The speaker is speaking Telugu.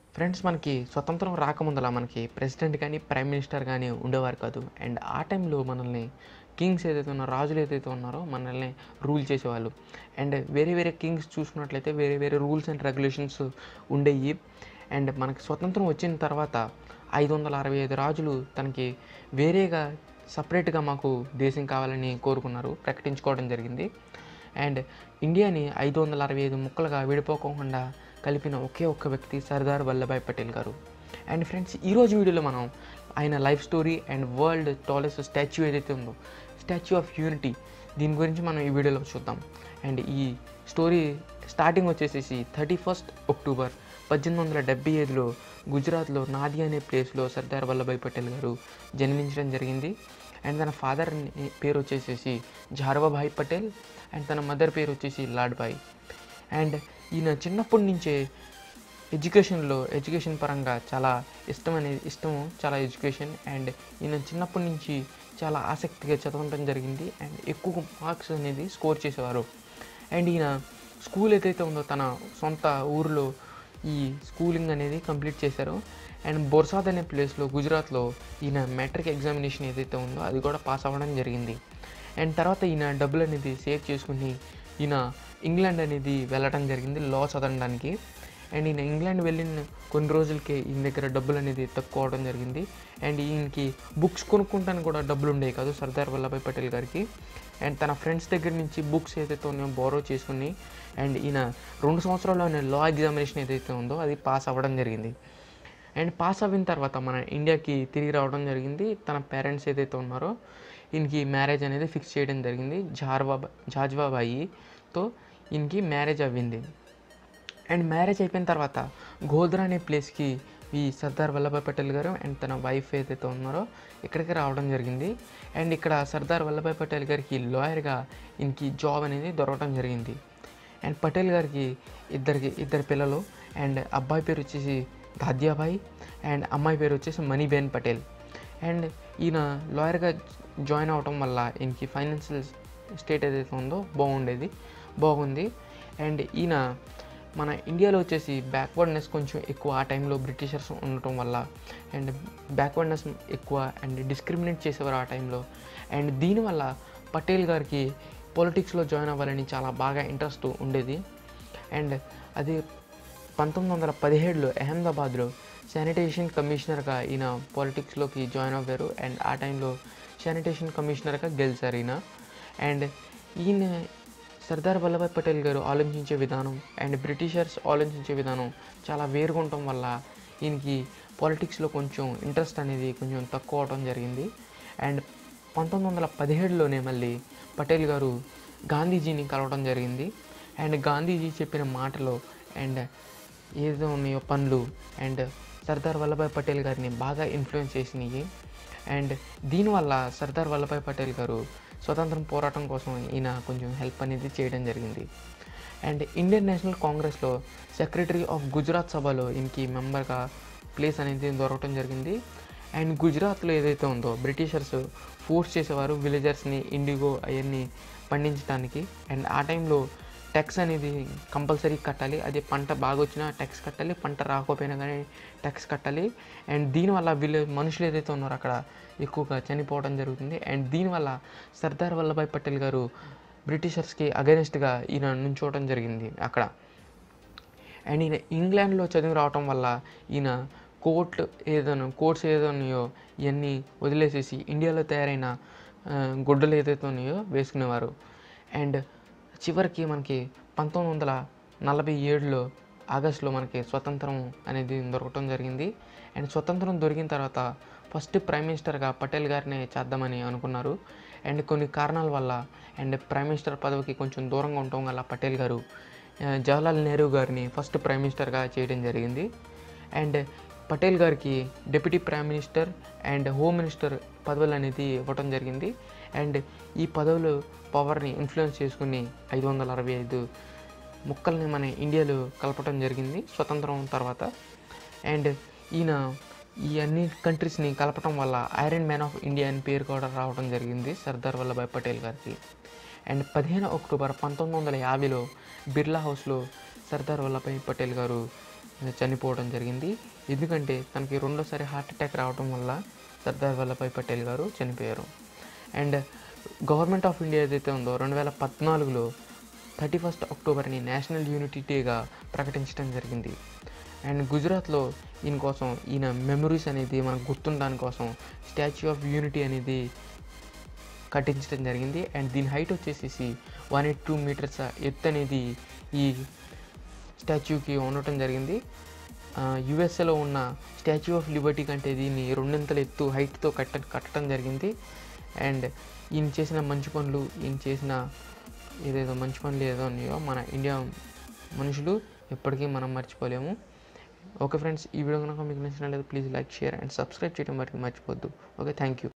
ఫ్రెండ్స్ మనకి స్వతంత్రం రాకముందల మనకి ప్రెసిడెంట్ కానీ ప్రైమ్ మినిస్టర్ కానీ ఉండేవారు కాదు అండ్ ఆ టైంలో మనల్ని కింగ్స్ ఏదైతే ఉన్నారో రాజులు ఏదైతే ఉన్నారో మనల్ని రూల్ చేసేవాళ్ళు అండ్ వేరే వేరే కింగ్స్ చూసుకున్నట్లయితే వేరే వేరే రూల్స్ అండ్ రెగ్యులేషన్స్ ఉండేవి అండ్ మనకి స్వతంత్రం వచ్చిన తర్వాత ఐదు వందల అరవై ఐదు రాజులు తనకి వేరేగా సపరేట్గా మాకు దేశం కావాలని కోరుకున్నారు ప్రకటించుకోవడం జరిగింది అండ్ ఇండియాని ఐదు వందల అరవై ఐదు ముక్కలుగా విడిపోకుండా కలిపిన ఒకే ఒక్క వ్యక్తి సర్దార్ వల్లభాయ్ పటేల్ గారు అండ్ ఫ్రెండ్స్ ఈరోజు వీడియోలో మనం ఆయన life story and world tallest statue ఏదైతే ఉందో స్టాచ్యూ ఆఫ్ యూనిటీ దీని గురించి మనం ఈ వీడియోలో చూద్దాం అండ్ ఈ స్టోరీ స్టార్టింగ్ వచ్చేసేసి థర్టీ ఫస్ట్ అక్టోబర్ పద్దెనిమిది వందల డెబ్బై ఐదులో గుజరాత్లో నాది అనే ప్లేస్లో సర్దార్ వల్లభాయ్ పటేల్ గారు జన్మించడం జరిగింది అండ్ తన ఫాదర్ పేరు వచ్చేసేసి జార్వాభాయ్ పటేల్ అండ్ తన మదర్ పేరు వచ్చేసి లాడ్భాయ్ అండ్ ఈయన చిన్నప్పటి నుంచే ఎడ్యుకేషన్లో ఎడ్యుకేషన్ పరంగా చాలా ఇష్టం అనేది ఇష్టము చాలా ఎడ్యుకేషన్ అండ్ ఈయన చిన్నప్పటి నుంచి చాలా ఆసక్తిగా చదవడం జరిగింది అండ్ ఎక్కువ మార్క్స్ అనేది స్కోర్ చేసేవారు అండ్ ఈయన స్కూల్ ఏదైతే ఉందో తన సొంత ఊరిలో ఈ స్కూలింగ్ అనేది కంప్లీట్ చేశారు అండ్ బొర్సాద్ అనే ప్లేస్లో గుజరాత్లో ఈయన మెట్రిక్ ఎగ్జామినేషన్ ఏదైతే ఉందో అది కూడా పాస్ అవ్వడం జరిగింది అండ్ తర్వాత ఈయన డబ్బులు అనేది సేవ్ చేసుకుని ఈయన ఇంగ్లాండ్ అనేది వెళ్ళడం జరిగింది లా చదవడానికి అండ్ ఈయన ఇంగ్లాండ్ వెళ్ళిన కొన్ని రోజులకే ఈయన దగ్గర డబ్బులు అనేది తక్కువ అవడం జరిగింది అండ్ ఈయనకి బుక్స్ కొనుక్కుంటానికి కూడా డబ్బులు ఉండేవి కాదు సర్దార్ వల్లభాయ్ పటేల్ గారికి అండ్ తన ఫ్రెండ్స్ దగ్గర నుంచి బుక్స్ ఏదైతే ఉన్నాయో బోరో చేసుకుని అండ్ ఈయన రెండు సంవత్సరాల్లో ఆయన లా ఎగ్జామినేషన్ ఏదైతే ఉందో అది పాస్ అవ్వడం జరిగింది అండ్ పాస్ అయిన తర్వాత మన ఇండియాకి తిరిగి రావడం జరిగింది తన పేరెంట్స్ ఏదైతే ఉన్నారో ఈయనకి మ్యారేజ్ అనేది ఫిక్స్ చేయడం జరిగింది జార్వా జాజ్వాబాయితో ఈయనకి మ్యారేజ్ అవ్వింది అండ్ మ్యారేజ్ అయిపోయిన తర్వాత గోద్రా అనే ప్లేస్కి ఈ సర్దార్ వల్లభాయ్ పటేల్ గారు అండ్ తన వైఫ్ ఏదైతే ఉన్నారో ఇక్కడికి రావడం జరిగింది అండ్ ఇక్కడ సర్దార్ వల్లభాయ్ పటేల్ గారికి లాయర్గా ఈయనకి జాబ్ అనేది దొరకడం జరిగింది అండ్ పటేల్ గారికి ఇద్దరికి ఇద్దరు పిల్లలు అండ్ అబ్బాయి పేరు వచ్చేసి దాద్యాబాయ్ అండ్ అమ్మాయి పేరు వచ్చేసి మనీబేన్ పటేల్ అండ్ ఈయన లాయర్గా జాయిన్ అవడం వల్ల ఈయనకి ఫైనాన్షియల్ స్టేట్ ఏదైతే ఉందో బాగుండేది బాగుంది అండ్ ఈయన మన ఇండియాలో వచ్చేసి బ్యాక్వర్డ్నెస్ కొంచెం ఎక్కువ ఆ టైంలో బ్రిటిషర్స్ ఉండటం వల్ల అండ్ బ్యాక్వర్డ్నెస్ ఎక్కువ అండ్ డిస్క్రిమినేట్ చేసేవారు ఆ టైంలో అండ్ దీనివల్ల పటేల్ గారికి పొలిటిక్స్లో జాయిన్ అవ్వాలని చాలా బాగా ఇంట్రెస్ట్ ఉండేది అండ్ అది పంతొమ్మిది వందల పదిహేడులో అహ్మదాబాద్లో శానిటేషన్ కమిషనర్గా ఈయన పాలిటిక్స్లోకి జాయిన్ అవ్వారు అండ్ ఆ టైంలో శానిటేషన్ కమిషనర్గా గెలిచారు ఈయన అండ్ ఈయన సర్దార్ వల్లభాయ్ పటేల్ గారు ఆలోచించే విధానం అండ్ బ్రిటిషర్స్ ఆలోచించే విధానం చాలా వేరుగా ఉండటం వల్ల ఈయనకి పాలిటిక్స్లో కొంచెం ఇంట్రెస్ట్ అనేది కొంచెం తక్కువ అవడం జరిగింది అండ్ పంతొమ్మిది వందల పదిహేడులోనే మళ్ళీ పటేల్ గారు గాంధీజీని కలవడం జరిగింది అండ్ గాంధీజీ చెప్పిన మాటలు అండ్ ఏదో ఉన్నాయో పనులు అండ్ సర్దార్ వల్లభాయ్ పటేల్ గారిని బాగా ఇన్ఫ్లుయెన్స్ చేసినాయి అండ్ దీనివల్ల సర్దార్ వల్లభాయ్ పటేల్ గారు స్వతంత్రం పోరాటం కోసం ఈయన కొంచెం హెల్ప్ అనేది చేయడం జరిగింది అండ్ ఇండియన్ నేషనల్ కాంగ్రెస్లో సెక్రటరీ ఆఫ్ గుజరాత్ సభలో ఈయనకి మెంబర్గా ప్లేస్ అనేది దొరకడం జరిగింది అండ్ గుజరాత్లో ఏదైతే ఉందో బ్రిటిషర్స్ ఫోర్స్ చేసేవారు విలేజర్స్ని ఇండిగో అవన్నీ పండించడానికి అండ్ ఆ టైంలో ట్యాక్స్ అనేది కంపల్సరీ కట్టాలి అదే పంట బాగా వచ్చినా ట్యాక్స్ కట్టాలి పంట రాకపోయినా కానీ ట్యాక్స్ కట్టాలి అండ్ దీనివల్ల వీళ్ళు మనుషులు ఏదైతే ఉన్నారో అక్కడ ఎక్కువగా చనిపోవడం జరుగుతుంది అండ్ దీనివల్ల సర్దార్ వల్లభాయ్ పటేల్ గారు బ్రిటిషర్స్కి అగెనిస్ట్గా ఈయన నుంచోవడం జరిగింది అక్కడ అండ్ ఈయన ఇంగ్లాండ్లో చదివి రావటం వల్ల ఈయన కోట్ ఏదైనా కోట్స్ ఏదైనాయో ఇవన్నీ వదిలేసేసి ఇండియాలో తయారైన ఆ, గుడ్డలు ఏదైతే ఉన్నాయో వేసుకునేవారు అండ్ చివరికి మనకి పంతొమ్మిది వందల నలభై ఏడులో ఆగస్టులో మనకి స్వతంత్రం అనేది దొరకటం జరిగింది అండ్ స్వతంత్రం దొరికిన తర్వాత ఫస్ట్ ప్రైమ్ మినిస్టర్గా పటేల్ గారినే చేద్దామని అనుకున్నారు అండ్ కొన్ని కారణాల వల్ల అండ్ ప్రైమ్ మినిస్టర్ పదవికి కొంచెం దూరంగా ఉండటం వల్ల పటేల్ గారు ఆ, జవహర్లాల్ నెహ్రూ గారిని ఫస్ట్ ప్రైమ్ మినిస్టర్గా చేయడం జరిగింది అండ్ పటేల్ గారికి deputy prime minister and home minister పదవులు అనేది ఇవ్వటం జరిగింది అండ్ ఈ పదవులు పవర్ని ఇన్ఫ్లుయెన్స్ చేసుకుని ఐదు వందల అరవై ఐదు ముక్కల్ని మన ఇండియాలో కలపటం జరిగింది స్వతంత్రం తర్వాత అండ్ ఈయన ఈ అన్ని కంట్రీస్ని కలపటం వల్ల ఐరన్ మ్యాన్ ఆఫ్ ఇండియా అని పేరు కూడా రావడం జరిగింది సర్దార్ వల్లభాయ్ పటేల్ గారికి అండ్ పదిహేను అక్టోబర్ పంతొమ్మిది వందల యాభైలో బిర్లా హౌస్లో సర్దార్ వల్లభాయ్ పటేల్ గారు చనిపోవడం జరిగింది ఎందుకంటే తనకి రెండోసారి హార్ట్ అటాక్ రావడం వల్ల సర్దార్ వల్లభాయ్ పటేల్ గారు చనిపోయారు అండ్ గవర్నమెంట్ ఆఫ్ ఇండియా ఏదైతే ఉందో రెండు వేల పద్నాలుగులో థర్టీ ఫస్ట్ అక్టోబర్ని నేషనల్ యూనిటీ డేగా ప్రకటించడం జరిగింది అండ్ గుజరాత్లో ఈయన కోసం ఈయన మెమరీస్ అనేది మనకు గుర్తుండడానికి కోసం స్టాచ్యూ ఆఫ్ యూనిటీ అనేది కట్టించడం జరిగింది అండ్ దీని హైట్ వచ్చేసేసి వన్ ఎయిట్ టూ మీటర్స్ ఎత్తు అనేది ఈ స్టాచ్యూకి ఉండటం జరిగింది యుఎస్ఏలో ఉన్న స్టాచ్యూ ఆఫ్ లిబర్టీ కంటే దీన్ని రెండింతల ఎత్తు హైట్తో కట్ట కట్టడం జరిగింది అండ్ ఈయన చేసిన మంచి పనులు ఈయన చేసిన ఏదేదో మంచి పనులు ఏదో ఉన్నాయో మన ఇండియా మనుషులు ఎప్పటికీ మనం మర్చిపోలేము ఓకే ఫ్రెండ్స్ ఈ వీడియో కనుక మీకు నచ్చినట్లయితే please like share and subscribe చేయడం మటుకు మర్చిపోద్దు ఓకే థ్యాంక్ యూ